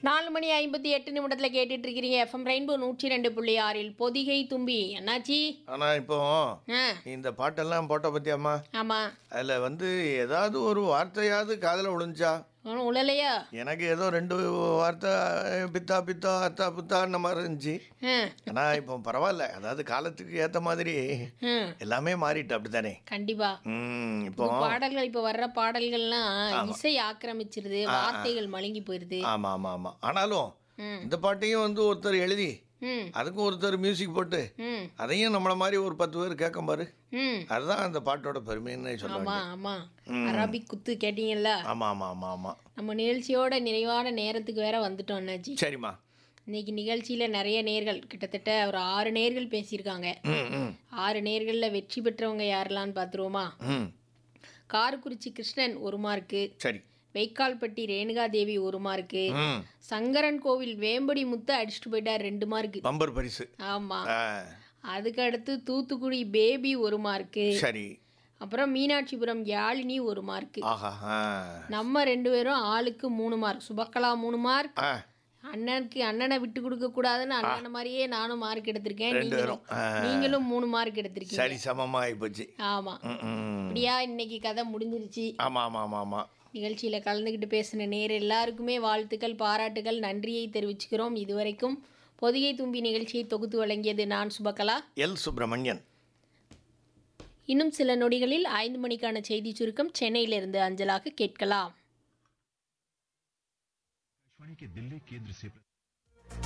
நாலு மணி ஐம்பத்தி எட்டு நிமிடத்தில் கேட்டுட்டு இருக்கிறீங்க எஃப்எம் ரெயின்போ நூற்றி ரெண்டு புள்ளி ஆறில் பொதிகை தும்பி என்னாச்சி ஆனா இப்போ ஆ இந்த பாட்டெல்லாம் போட்ட பத்தியாம்மா ஆமாம் அதுல வந்து ஏதாவது ஒரு வார்த்தையாவது காதுல விழுந்துச்சா ஒன்றும் உழலையா எனக்கு ஏதோ ரெண்டு வார்த்தை பித்தா பித்தா அத்தா புத்தான்ற மாதிரி இருந்துச்சு ஆ ஆனா இப்போ பரவாயில்ல அதாவது காலத்துக்கு ஏத்த மாதிரி ம் எல்லாமே மாறிட்டு அப்படித்தானே கண்டிப்பா ம் இப்போ பாடல்கள் இப்போ வர்ற பாடல்கள்லாம் இசை ஆக்கிரமிச்சிருது வார்த்தைகள் மழுங்கி போயிருது ஆமா ஆமா ஆமா ஆனாலும் ம் இந்த பாட்டையும் வந்து ஒருத்தர் எழுதி ம் அதுக்கும் ஒருத்தர் மியூசிக் போட்டு ம் அதையும் நம்மள மாதிரி ஒரு பத்து பேர் கேட்க பாரு ம் அதுதான் அந்த பாட்டோட பெருமைன்னு சொல்ல ஆமா வேண்டியது. ஆமா அரபிக் குத்து கேட்டீங்கல்ல ஆமா ஆமா ஆமா ஆமா நம்ம நிகழ்ச்சியோட நிறைவான நேரத்துக்கு வேற வந்துட்டோம் அண்ணாச்சி சரிம்மா இன்னைக்கு நிகழ்ச்சியில் நிறைய நேர்கள் கிட்டத்தட்ட ஒரு ஆறு நேர்கள் பேசியிருக்காங்க ம் ம் ஆறு நேர்களில் வெற்றி பெற்றவங்க யாரெல்லாம்னு பார்த்துருவோமா ம் காரக்குறிச்சி கிருஷ்ணன் ஒரு மார்க்கு சரி வைக்கால்பட்டி ரேணுகா தேவி ஒரு மார்க்கு ம் சங்கரன் கோவில் வேம்படி முத்து அடிச்சுட்டு போயிட்டார் ரெண்டு மார்க்கு பம்பர் பரிசு ஆமா ஆ, அதுக்கு அடுத்து தூத்துக்குடி பேபி ஒரு மார்க்கு சரி அப்புறம் மீனாட்சிபுரம் யாழினி ஒரு மார்க்கு ஆஹா ஆ. நம்ம ரெண்டு பேரும் ஆளுக்கு மூணு மார்க் சுபக்கலா மூணு மார்க் ஆ அண்ணனுக்கு அண்ணனை விட்டு கொடுக்க கூடாதுன்னு அண்ணனை மாதிரியே நானும் மார்க் எடுத்திருக்கேன் ரெண்டு நீங்களும் பேரும். ஆ. நீங்களும் மூணு மார்க் எடுத்திருக்கீங்க சரி சமமா ஆயிப்போச்சு ஆமா ம், ம். அப்படியா இன்னைக்கு கதை முடிஞ்சிருச்சு ஆமா ஆமா ஆமா ஆமா நிகழ்ச்சியில் கலந்துக்கிட்டு பேசின நேர் எல்லாருக்குமே வாழ்த்துக்கள் பாராட்டுகள் நன்றியை தெரிவிச்சுக்கிறோம் இதுவரைக்கும் பொதிகை தும்பி நிகழ்ச்சியை தொகுத்து வழங்கியது நான் சுபகலா எல் சுப்பிரமணியன் இன்னும் சில நொடிகளில் ஐந்து மணிக்கான செய்தி சுருக்கம் சென்னையிலிருந்து அஞ்சலாக கேட்கலாம் आकाशवाणी के दिल्ली केंद्र से